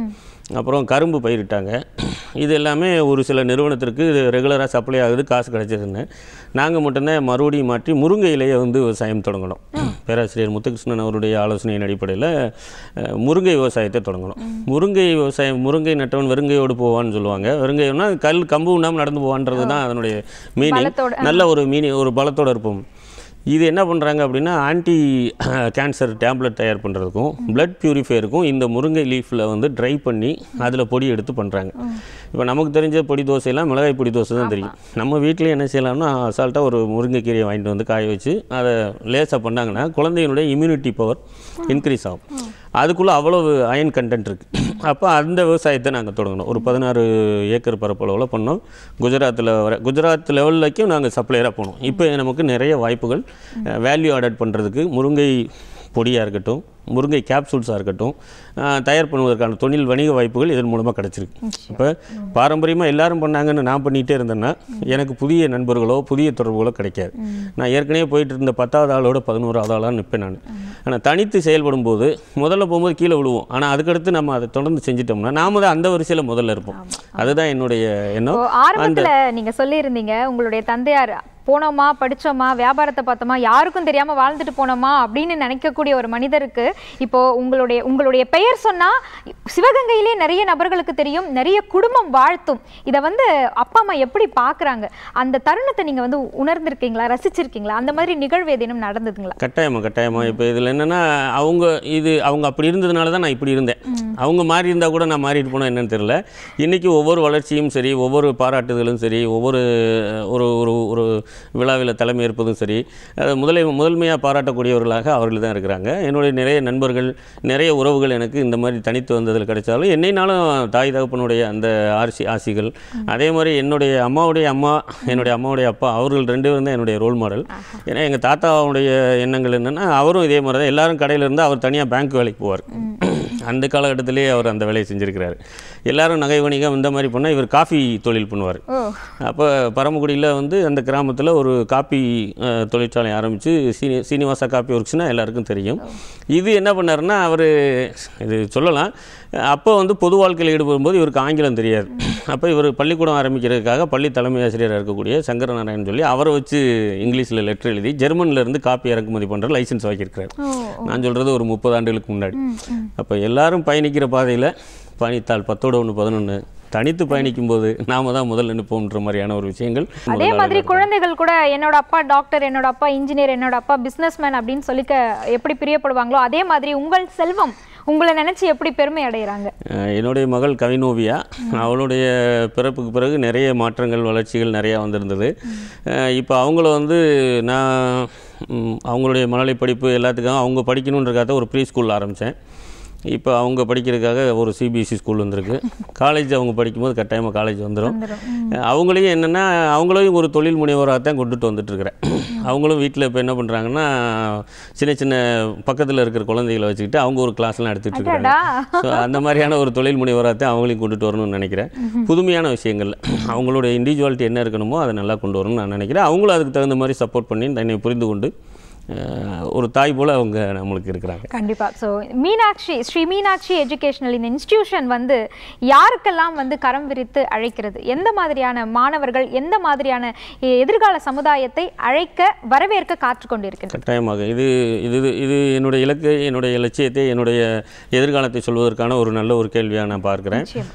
அப்புறம் கரும்பு பயிரிட்டாங்க இது எல்லாமே ஒரு சில நிறுவனத்திற்கு ரெகுலராக சப்ளை ஆகுது காசு கிடச்சிதுன்னு நாங்கள் மட்டும்தான் மறுபடியும் மாற்றி முருங்கை இலையை வந்து விவசாயம் தொடங்கணும் பேராசிரியர் முத்துகிருஷ்ணன் அவருடைய ஆலோசனையின் அடிப்படையில் அஹ், முருங்கை விவசாயத்தை தொடங்கணும் முருங்கை விவசாயம் முருங்கை நட்டவன் வெறுங்கையோடு போவான்னு சொல்லுவாங்க வெறுங்கையோன்னா கல் கம்பு உண்ணாமல் நடந்து போவான்றது தான் அதனுடைய மீனிங் பலத்தோட, நல்ல ஒரு மீனி ஒரு பலத்தோட இருப்போம் இது என்ன பண்ணுறாங்க அப்படின்னா ஆன்டி கேன்சர் டேப்லெட் தயார் பண்ணுறதுக்கும் பிளட் பியூரிஃபையருக்கும் இந்த முருங்கை லீஃபில் வந்து ட்ரை பண்ணி அதில் பொடி எடுத்து பண்ணுறாங்க இப்போ நமக்கு தெரிஞ்ச பொடி தோசையெல்லாம் மிளகாய் பொடி தோசை தான் தெரியும் நம்ம வீட்டிலேயே என்ன செய்யலாம்னா அசால்ட்டாக ஒரு முருங்கைக்கீரையை வாங்கிட்டு வந்து காய வச்சு அதை லேசாக பண்ணாங்கன்னா குழந்தைகளுடைய இம்யூனிட்டி பவர் இன்க்ரீஸ் ஆகும் அதுக்குள்ளே அவ்வளவு அயன் கண்டென்ட் இருக்குது அப்போ அந்த விவசாயத்தை நாங்கள் தொடங்கணும் ஒரு பதினாறு ஏக்கர் பரப்பளவில் பண்ணோம் குஜராத்தில் வர குஜராத் லெவல்லைக்கும் நாங்கள் சப்ளையராக போனோம் இப்போ நமக்கு நிறைய வாய்ப்புகள் வேல்யூ ஆடட் பண்ணுறதுக்கு முருங்கை பொடியாக இருக்கட்டும் முருங்கை கேப்சூல்ஸாக இருக்கட்டும் அஹ், தயார் பண்ணுவதற்கான தொழில் வணிக வாய்ப்புகள் இதன் மூலமாக கிடச்சிருக்கு இப்போ பாரம்பரியமாக எல்லாரும் பண்ணாங்கன்னு நான் பண்ணிகிட்டே இருந்தேன்னா எனக்கு புதிய நண்பர்களோ புதிய தொடர்புகளோ கிடைக்காது நான் ஏற்கனவே போயிட்டு இருந்த பத்தாவது ஆளோட பதினோராவது ஆளாக நிற்பேன் நான் ஆனால் தனித்து செயல்படும் போது முதல்ல போகும்போது கீழே விழுவோம் ஆனால் அதுக்கடுத்து நம்ம அதை தொடர்ந்து செஞ்சிட்டோம்னா நாம தான் அந்த வரிசையில் முதல்ல இருப்போம் அதுதான் என்னுடைய இப்போ எண்ணம் ஆரம்பத்துல நீங்க சொல்லியிருந்தீங்க உங்களுடைய தந்தையார் போனோமா படிச்சோமா வியாபாரத்தை பார்த்தோமா யாருக்கும் தெரியாம வாழ்ந்துட்டு போனோமா அப்படின்னு நினைக்கக்கூடிய ஒரு மனிதருக்கு இப்போ உங்களுடைய உங்களுடைய பெயர் சொன்னா சிவகங்கையிலே நிறைய நபர்களுக்கு தெரியும் நிறைய குடும்பம் வாழ்த்தும் இதை வந்து அப்பா அம்மா எப்படி பார்க்கறாங்க அந்த தருணத்தை நீங்க வந்து உணர்ந்திருக்கீங்களா ரசிச்சிருக்கீங்களா அந்த மாதிரி நிகழ்வு ஏதேனும் நடந்ததுங்களா கட்டாயமா கட்டாயமா இப்போ இதில் என்னென்னா அவங்க இது அவங்க அப்படி இருந்ததுனால தான் நான் இப்படி இருந்தேன் அவங்க மாறி இருந்தால் கூட நான் மாறிட்டு போனேன் என்னன்னு தெரியல இன்றைக்கி ஒவ்வொரு வளர்ச்சியும் சரி ஒவ்வொரு பாராட்டுதலும் சரி ஒவ்வொரு ஒரு ஒரு ஒரு விழாவில் தலைமை ஏற்பதும் சரி அது முதலை முதன்மையாக பாராட்டக்கூடியவர்களாக அவர்கள் தான் இருக்கிறாங்க என்னுடைய நிறைய நண்பர்கள் நிறைய உறவுகள் எனக்கு இந்த மாதிரி தனித்து வந்ததில் கிடைச்சாலும் என்னைனாலும் தாய் தகப்பனுடைய அந்த ஆர்சி ஆசிகள் அதே மாதிரி என்னுடைய அம்மாவுடைய அம்மா என்னுடைய அம்மாவுடைய அப்பா அவர்கள் ரெண்டு பேரும் தான் என்னுடைய ரோல் மாடல் ஏன்னா எங்கள் தாத்தாவுடைய எண்ணங்கள் என்னென்னா அவரும் இதே மாதிரி தான் எல்லாரும் கடையில் இருந்து அவர் தனியாக பேங்க் வேலைக்கு போவார் அந்த காலகட்டத்திலேயே அவர் அந்த வேலையை செஞ்சுருக்கிறார் எல்லாரும் நகை வணிகம் இந்த மாதிரி பண்ணால் இவர் காஃபி தொழில் பண்ணுவார் ஓ அப்போ பரமக்குடியில் வந்து அந்த கிராமத்தில் ஒரு காப்பி அஹ், தொழிற்சாலை ஆரம்பித்து சீனி சீனிவாசா காப்பி ஒர்க்ஸ்னால் எல்லாருக்கும் தெரியும் இது என்ன பண்ணாருன்னா அவர் இது சொல்லலாம் அப்போ வந்து பொது வாழ்க்கையில் ஈடுபடும்போது இவருக்கு ஆங்கிலம் தெரியாது அப்போ இவர் பள்ளிக்கூடம் ஆரம்பிக்கிறதுக்காக பள்ளி தலைமை ஆசிரியராக இருக்கக்கூடிய சங்கர நாராயணன் சொல்லி அவரை வச்சு இங்கிலீஷில் லெட்டர் எழுதி ஜெர்மன்ல இருந்து காப்பி இறக்குமதி பண்ணுற லைசன்ஸ் வாங்கியிருக்கிறார் ஓ நான் சொல்கிறது ஒரு முப்பது ஆண்டுகளுக்கு முன்னாடி அப்போ எல்லாரும் பயணிக்கிற பாதையில் பயணித்தாள் பத்தோட ஒன்று பதினொன்று தனித்து பயணிக்கும் போது நாம தான் முதல்ல நிற்போம்ன்ற மாதிரியான ஒரு விஷயங்கள் அதே முதல்ல மாதிரி நடக்கும். குழந்தைகள் கூட என்னோட அப்பா டாக்டர் என்னோட அப்பா இன்ஜினியர் என்னோட அப்பா பிசினஸ்மேன் அப்படின்னு சொல்லிக்க எப்படி பிரியப்படுவாங்களோ அதே மாதிரி உங்கள் செல்வம் உங்களை நினைச்சு எப்படி பெருமை அடைகிறாங்க அஹ் என்னுடைய மகள் கவினோவியா அவளுடைய பிறப்புக்கு பிறகு நிறைய மாற்றங்கள் வளர்ச்சிகள் நிறையா வந்திருந்தது இப்போ அவங்கள வந்து நான் ம், அவங்களுடைய மழலை படிப்பு எல்லாத்துக்காக அவங்க படிக்கணுன்றக்காக ஒரு ப்ரீ ஸ்கூல் ஆரம்பித்தேன் இப்போ அவங்க படிக்கிறதுக்காக ஒரு சிபிஎஸ்சி ஸ்கூல் வந்திருக்கு காலேஜ் அவங்க படிக்கும்போது கட்டாயமாக காலேஜ் வந்துடும் அவங்களையும் என்னென்னா அவங்களையும் ஒரு தொழில் முனைவராக தான் கொண்டுட்டு வந்துட்டுருக்கிறேன் அவங்களும் வீட்டில் இப்போ என்ன பண்ணுறாங்கன்னா சின்ன சின்ன பக்கத்தில் இருக்கிற குழந்தைகளை வச்சுக்கிட்டு அவங்க ஒரு கிளாஸ்லாம் எடுத்துகிட்டு இருக்காங்க அடடா. ஸோ அந்த மாதிரியான ஒரு தொழில் முனைவராக தான் அவங்களையும் கொண்டுட்டு வரணும்னு நினைக்கிறேன் புதுமையான விஷயங்கள் அவங்களோட இண்டிவிஜுவாலிட்டி என்ன இருக்கணுமோ அதை நல்லா கொண்டு வரணும்னு நான் நினைக்கிறேன் அவங்களும் அதுக்கு தகுந்த மாதிரி சப்போர்ட் பண்ணி தன்னை புரிந்து கொண்டு அஹ், ஒரு தாய் போல் அவங்க நம்மளுக்கு இருக்கிறாங்க கண்டிப்பா ஸோ மீனாட்சி ஸ்ரீ மீனாட்சி எஜுகேஷனல் இந்த இன்ஸ்டிடியூஷன் வந்து யாருக்கெல்லாம் வந்து கரம் விரித்து அழைக்கிறது எந்த மாதிரியான மாணவர்கள் எந்த மாதிரியான எ- எதிர்கால சமுதாயத்தை அழைக்க வரவேற்க காத்து கொண்டிருக்கின்றன கட்டாயமாக இது இது இது என்னுடைய இலக்கு என்னுடைய லட்சியத்தை என்னுடைய எதிர்காலத்தை சொல்வதற்கான ஒரு நல்ல ஒரு கேள்வியாக நான் பார்க்குறேன் நிச்சயமா.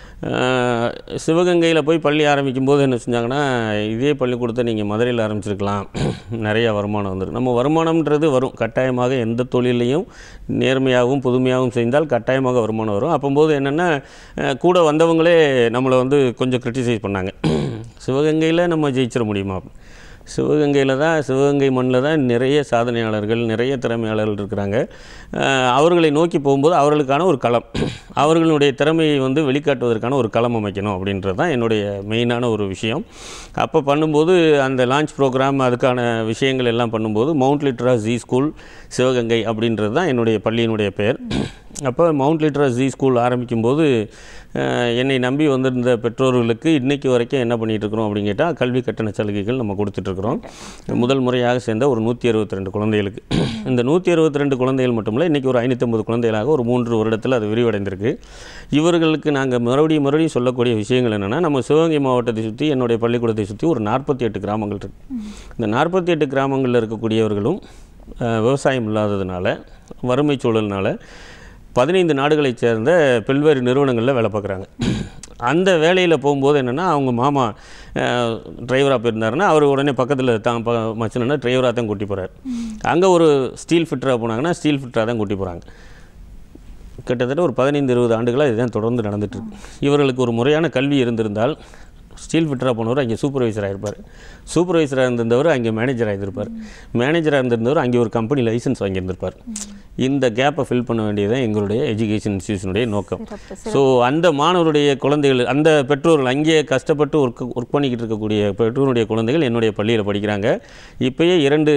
சிவகங்கையில் போய் பள்ளி ஆரம்பிக்கும் போது என்ன செஞ்சாங்கன்னா இதே பள்ளிக்கூடத்தை நீங்கள் மதுரையில் ஆரம்பிச்சிருக்கலாம் நிறைய வருமானம் வந்துடும் நம்ம வருமானம்ன்றது வரும் கட்டாயமாக எந்த தொழிலையும் நேர்மையாகவும் புதுமையாகவும் செய்தால் கட்டாயமாக வருமானம் வரும் அப்போது என்னென்னா கூட வந்தவங்களே நம்மளை வந்து கொஞ்சம் கிரிட்டிசைஸ் பண்ணாங்க சிவகங்கையில் நம்ம ஜெயிச்சிட முடியுமா சிவகங்கையில் தான் சிவகங்கை மண்ணில் தான் நிறைய சாதனையாளர்கள் நிறைய திறமையாளர்கள் இருக்கிறாங்க அஹ் அவர்களை நோக்கி போகும்போது அவர்களுக்கான ஒரு களம் அவர்களுடைய திறமையை வந்து வெளிக்காட்டுவதற்கான ஒரு களம் அமைக்கணும் அப்படின்றது தான் என்னுடைய மெயினான ஒரு விஷயம் அப்போ பண்ணும்போது அந்த லான்ச் ப்ரோக்ராம் அதுக்கான விஷயங்கள் எல்லாம் பண்ணும்போது Mount Litera Zee School Sivaganga அப்படின்றது தான் என்னுடைய பள்ளியினுடைய பெயர் அப்போ மவுண்ட் லிட்ரா ஜி ஸ்கூல் ஆரம்பிக்கும்போது அஹ், என்னை நம்பி வந்திருந்த பெற்றோர்களுக்கு இன்னைக்கு வரைக்கும் என்ன பண்ணிட்டு இருக்கிறோம் அப்படின்னு கேட்டால் கல்வி கட்டண சலுகைகள் நம்ம கொடுத்துட்ருக்கோம் கொடுத்துருக்குறோம் முதல் முறையாக சேர்ந்த ஒரு நூற்றி அறுபத்தி ரெண்டு குழந்தைகளுக்கு இந்த நூற்றி அறுபத்தி ரெண்டு குழந்தைகள் மட்டுமில்ல இன்றைக்கி ஒரு ஐநூற்றம்பது குழந்தைகளாக ஒரு மூன்று வருடத்தில் அது விரிவடைந்திருக்கு இவர்களுக்கு நாங்கள் மறுபடியும் மறுபடியும் சொல்லக்கூடிய விஷயங்கள் என்னென்னா நம்ம சிவகங்கை மாவட்டத்தை சுற்றி என்னுடைய பள்ளிக்கூடத்தை சுற்றி ஒரு நாற்பத்தி எட்டு கிராமங்கள் இருக்குது இந்த நாற்பத்தி எட்டு கிராமங்களில் இருக்கக்கூடியவர்களும் அஹ், விவசாயம் இல்லாததுனால வறுமை சூழல்னால பதினைந்து நாடுகளைச் சேர்ந்த பல்வேறு நிறுவனங்களில் வேலை பார்க்குறாங்க அந்த வேலையில் போகும்போது என்னென்னா அவங்க மாமா டிரைவராக போயிருந்தாருன்னா அவர் உடனே பக்கத்தில் தான் ப மச்சனா டிரைவராக தான் கூட்டி போகிறார் அங்கே ஒரு ஸ்டீல் ஃபிட்டராக போனாங்கன்னா ஸ்டீல் ஃபிட்டராக தான் கூட்டி போகிறாங்க கிட்டத்தட்ட ஒரு பதினைந்து இருபது ஆண்டுகளாக இதுதான் தொடர்ந்து நடந்துட்டு இருக்கு இவர்களுக்கு ஒரு முறையான கல்வி இருந்திருந்தால் ஸ்டீல் ஃபிட்டராக போனவர் அங்கே சூப்பர்வைசராக இருப்பார் சூப்பர்வைசராக இருந்திருந்தவர் அங்கே மேனேஜராக இருந்திருப்பார் மேனேஜராக இருந்திருந்தவர் அங்கே ஒரு கம்பெனி லைசன்ஸ் வாங்கியிருந்திருப்பார் இந்த கேப்பை ஃபில் பண்ண வேண்டியது எங்களுடைய எஜுகேஷன் இன்ஸ்டியூஷனுடைய நோக்கம் சிறப்பு ஸோ அந்த மாணவருடைய குழந்தைகள் அந்த பெற்றோர்கள் அங்கே கஷ்டப்பட்டு ஒர்க் ஒர்க் பண்ணிக்கிட்டு இருக்கக்கூடிய பெற்றோருடைய குழந்தைகள் என்னுடைய பள்ளியில் படிக்கிறாங்க இப்போயே இரண்டு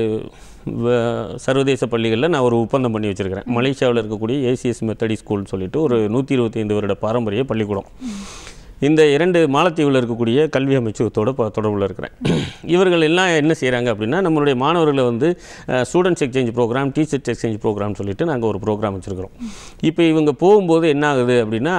வ- சர்வதேச பள்ளிகளில் நான் ஒரு ஒப்பந்தம் பண்ணி வச்சுருக்கிறேன் மலேசியாவில் இருக்கக்கூடிய ஏசிஎஸ் மெத்தடி ஸ்கூல் சொல்லிட்டு ஒரு நூற்றி இருபத்தைந்து வருட பாரம்பரிய பள்ளிக்கூடம் இந்த இரண்டு மாலத்தீவில் இருக்கக்கூடிய கல்வி அமைச்சகத்தோட ப- தொடர்புல இருக்கிறேன் இவர்கள் எல்லாம் என்ன செய்கிறாங்க அப்படின்னா நம்மளுடைய மாணவர்களை வந்து students exchange program teachers exchange program சொல்லிட்டு நாங்கள் ஒரு ப்ரோக்ராம் வச்சுருக்கிறோம் இப்போ இவங்க போகும்போது என்ன ஆகுது அப்படின்னா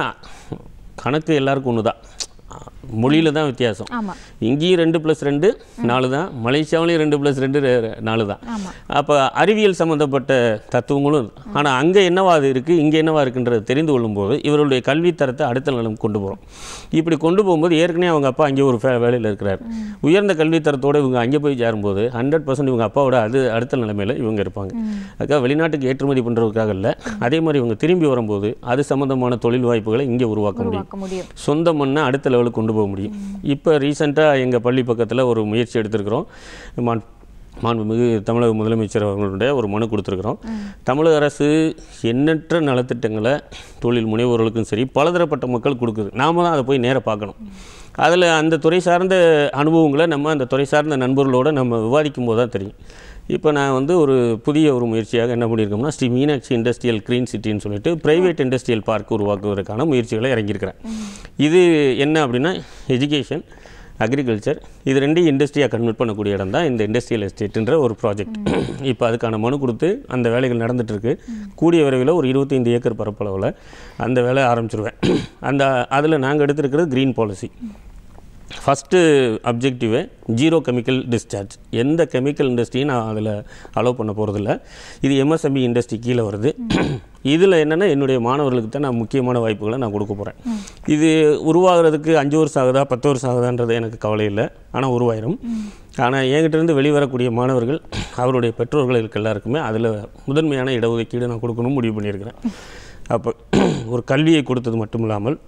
கணக்கு எல்லாருக்கும் ஒன்று தான் மொழியில் தான் வித்தியாசம் ஆமா இங்கேயும் ரெண்டு ப்ளஸ் ரெண்டு நாலு தான் மலேசியாவிலையும் ரெண்டு ப்ளஸ் ரெண்டு ரெ- நாலு தான் ஆமா அப்போ அறிவியல் சம்மந்தப்பட்ட தத்துவங்களும் ஆனால் அங்கே என்னவா அது இருக்குது இங்கே என்னவா இருக்குன்றது தெரிந்து கொள்ளும்போது இவர்களுடைய கல்வித்தரத்தை அடுத்த நிலம் கொண்டு போகிறோம் இப்படி கொண்டு போகும்போது ஏற்கனவே அவங்க அப்பா அங்கே ஒரு வே- வேலையில் இருக்கிறார் உயர்ந்த கல்வித்தரத்தோடு இவங்க அங்கே போய் சேரும்போது ஹண்ட்ரட் பர்சன்ட் இவங்க அப்பாவோட அது அடுத்த நிலைமையில் இவங்க இருப்பாங்க அதுக்காக வெளிநாட்டுக்கு ஏற்றுமதி பண்ணுறதுக்காக இல்லை அதே மாதிரி இவங்க திரும்பி வரும்போது அது சம்மந்தமான தொழில் வாய்ப்புகளை இங்கே உருவாக்க முடியும் உருவாக்க முடியும் சொந்த மண்ணை அடுத்த லெவலுக்கு கொண்டு போக முடியும் இப்போ ரீசெண்டாக எங்கள் பள்ளி பக்கத்தில் ஒரு முயற்சி எடுத்திருக்கிறோம் மாண் மாண்புமிகு தமிழக முதலமைச்சர் அவர்களுடைய ஒரு மனு கொடுத்துருக்குறோம் தமிழக அரசு எண்ணற்ற நலத்திட்டங்களை தொழில் முனைவோர்களுக்கும் சரி பலதரப்பட்ட மக்கள் கொடுக்குது நாம தான் அதை போய் நேராக பார்க்கணும் அதில் அந்த துறை சார்ந்த அனுபவங்களை நம்ம அந்த துறை சார்ந்த நண்பர்களோட நம்ம விவாதிக்கும் போது தான் தெரியும் இப்போ நான் வந்து ஒரு புதிய ஒரு முயற்சியாக என்ன பண்ணியிருக்கோம்னா ஸ்ரீ மீனாட்சி இண்டஸ்ட்ரியல் க்ரீன் சிட்டின்னு சொல்லிட்டு பிரைவேட் இண்டஸ்ட்ரியல் பார்க் உருவாக்குவதற்கான முயற்சிகளை இறங்கியிருக்கிறேன் இது என்ன அப்படின்னா எஜுகேஷன் அக்ரிகல்ச்சர் இது ரெண்டையும் இண்டஸ்ட்ரியாக கன்வெர்ட் பண்ணக்கூடிய இடம் தான் இந்த இண்டஸ்ட்ரியல் எஸ்டேட்டுன்ற ஒரு ப்ராஜெக்ட் இப்போ அதுக்கான மனு கொடுத்து அந்த வேலைகள் நடந்துட்டு இருக்கு கூடிய விரைவில் ஒரு இருபத்தைந்து ஏக்கர் பரப்பளவில் அந்த வேலை ஆரம்பிச்சிருவேன் அந்த அதில் நாங்கள் எடுத்திருக்கிறது க்ரீன் பாலிசி ஃபஸ்ட்டு அப்ஜெக்டிவே ஜீரோ கெமிக்கல் டிஸ்சார்ஜ் எந்த கெமிக்கல் இண்டஸ்ட்ரியும் நான் அதில் அலோவ் பண்ண போகிறதில்ல இது எம்எஸ்எம்இ இண்டஸ்ட்ரி கீழே வருது இதில் என்னென்னா என்னுடைய மாணவர்களுக்கு தான் நான் முக்கியமான வாய்ப்புகளை நான் கொடுக்க போகிறேன் இது உருவாகிறதுக்கு அஞ்சு வருஷம் ஆகுதா பத்து வருஷம் ஆகுதான்றது எனக்கு கவலை இல்லை ஆனால் உருவாயிரும் ஆனால் என்கிட்ட இருந்து வெளிவரக்கூடிய மாணவர்கள் அவருடைய பெற்றோர்களுக்கு எல்லாருக்குமே அதில் முதன்மையான இடஒதுக்கீடு நான் கொடுக்கணும் முடிவு பண்ணியிருக்கிறேன் அப்போ ஒரு கல்வியை கொடுத்தது மட்டும் இல்லாமல்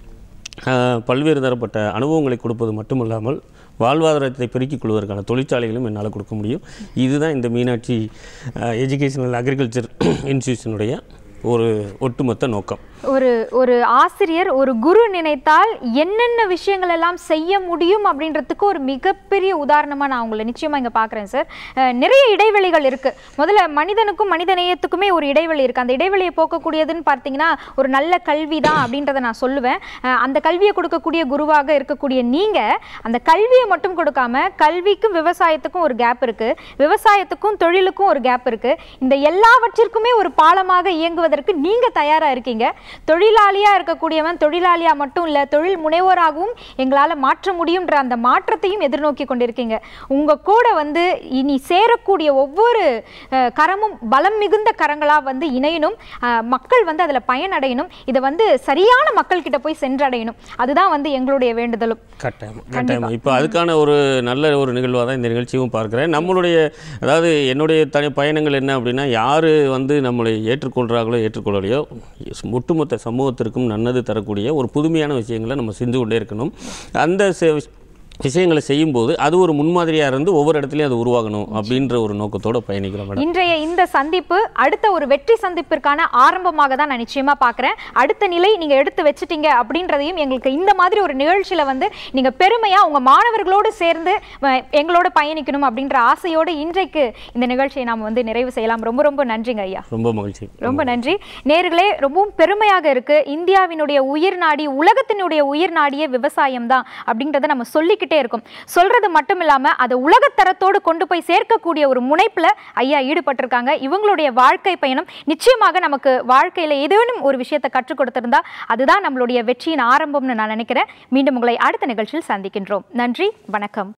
ஆஹ், பல்வேறு தரப்பட்ட அனுபவங்களை கொடுப்பது மட்டுமல்லாமல் வாழ்வாதாரத்தை பெருக்கிக் கொள்வதற்கான தொழிற்சாலைகளும் என்னால் கொடுக்க முடியும் இதுதான் இந்த மீனாட்சி எஜுகேஷனல் அக்ரிகல்ச்சர் இன்ஸ்டியூஷனுடைய ஒரு ஒட்டுமொத்த நோக்கம் ஒரு ஒரு ஆசிரியர் ஒரு குரு நினைத்தால் என்னென்ன விஷயங்கள் எல்லாம் செய்ய முடியும் அப்படின்றதுக்கு ஒரு மிகப்பெரிய உதாரணமா நான் உங்களை நிச்சயமா இங்க பார்க்குறேன் சார் அஹ், நிறைய இடைவெளிகள் இருக்கு முதல்ல மனிதனுக்கும் மனித நேயத்துக்குமே ஒரு இடைவெளி இருக்கு அந்த இடைவெளியை போக்கக்கூடியதுன்னு பார்த்தீங்கன்னா ஒரு நல்ல கல்வி தான் அப்படின்றத நான் சொல்லுவேன் அஹ், அந்த கல்வியை கொடுக்கக்கூடிய குருவாக இருக்கக்கூடிய நீங்க அந்த கல்வியை மட்டும் கொடுக்காம கல்விக்கும் விவசாயத்துக்கும் ஒரு கேப் இருக்கு விவசாயத்துக்கும் தொழிலுக்கும் ஒரு கேப் இருக்கு இந்த எல்லாவற்றிற்குமே ஒரு பாலமாக இயங்குவதற்கு நீங்க தயாரா இருக்கீங்க தொழிலாளியா இருக்கக்கூடியவன் தொழிலாளியா மட்டும் இல்ல தொழில் முனைவோராகவும் எங்களால மாற்ற முடியும்ன்ற அந்த மாற்றத்தையும் எதிர்நோக்கி கொண்டிருக்கீங்க உங்க கூட வந்து இனி சேரக்கூடிய ஒவ்வொரு அஹ், கரமும் பலம் மிகுந்த கரங்களா வந்து இணையணும் அஹ், மக்கள் வந்து அதுல பயனடையணும் இதை வந்து சரியான மக்கள் கிட்ட போய் சென்றடையணும் அதுதான் வந்து எங்களுடைய வேண்டுதலும் கட்டாயம் கட்டாயம் இப்போ அதுக்கான ஒரு நல்ல ஒரு நிகழ்வாக தான் இந்த நிகழ்ச்சியும் பார்க்குறேன் நம்மளுடைய அதாவது என்னுடைய தனி பயணங்கள் என்ன அப்படின்னா யார் வந்து நம்மளை ஏற்றுக்கொள்கிறாங்களோ ஏற்றுக்கொள்ளலையோ ஒட்டுமொத்த சமூகத்திற்கும் நன்னது தரக்கூடிய ஒரு புதுமையான விஷயங்களை நம்ம செஞ்சு கொண்டே இருக்கணும் அந்த செ- விஷயங்களை செய்யும்போது அது ஒரு முன்மாதிரியாக இருந்து ஒவ்வொரு இடத்துலையும் அது உருவாகணும் அப்படின்ற ஒரு நோக்கத்தோட பயணிக்கிறோம் மேடம் இன்றைய இந்த சந்திப்பு அடுத்த ஒரு வெற்றி சந்திப்பிற்கான ஆரம்பமாக தான் நான் நிச்சயமா பார்க்குறேன் அடுத்த நிலை நீங்க எடுத்து வச்சிட்டீங்க அப்படின்றதையும் எங்களுக்கு இந்த மாதிரி ஒரு நிகழ்ச்சியில வந்து நீங்க பெருமையா உங்க மாணவர்களோடு சேர்ந்து அஹ், எங்களோட பயணிக்கணும் அப்படின்ற ஆசையோடு இன்றைக்கு இந்த நிகழ்ச்சியை நாம் வந்து நிறைவு செய்யலாம் ரொம்ப ரொம்ப நன்றிங்க ஐயா ரொம்ப மகிழ்ச்சி ரொம்ப நன்றி நேர்களே ரொம்பவும் பெருமையாக இருக்கு இந்தியாவினுடைய உயிர் நாடி உலகத்தினுடைய உயிர் நாடியே விவசாயம் தான் அப்படின்றத நம்ம சொல்லிக்கிட்டே இருந்துகிட்டே இருக்கும் சொல்றது மட்டும் இல்லாம அதை உலகத்தரத்தோடு கொண்டு போய் சேர்க்கக்கூடிய ஒரு முனைப்புல ஐயா ஈடுபட்டிருக்காங்க இவங்களுடைய வாழ்க்கை பயணம் நிச்சயமாக நமக்கு வாழ்க்கையில ஏதேனும் ஒரு விஷயத்தை கற்றுக் கொடுத்திருந்தா அதுதான் நம்மளுடைய வெற்றியின் ஆரம்பம்னு நான் நினைக்கிறேன் மீண்டும் உங்களை அடுத்த நிகழ்ச்சியில் சந்திக்கின்றோம் நன்றி வணக்கம்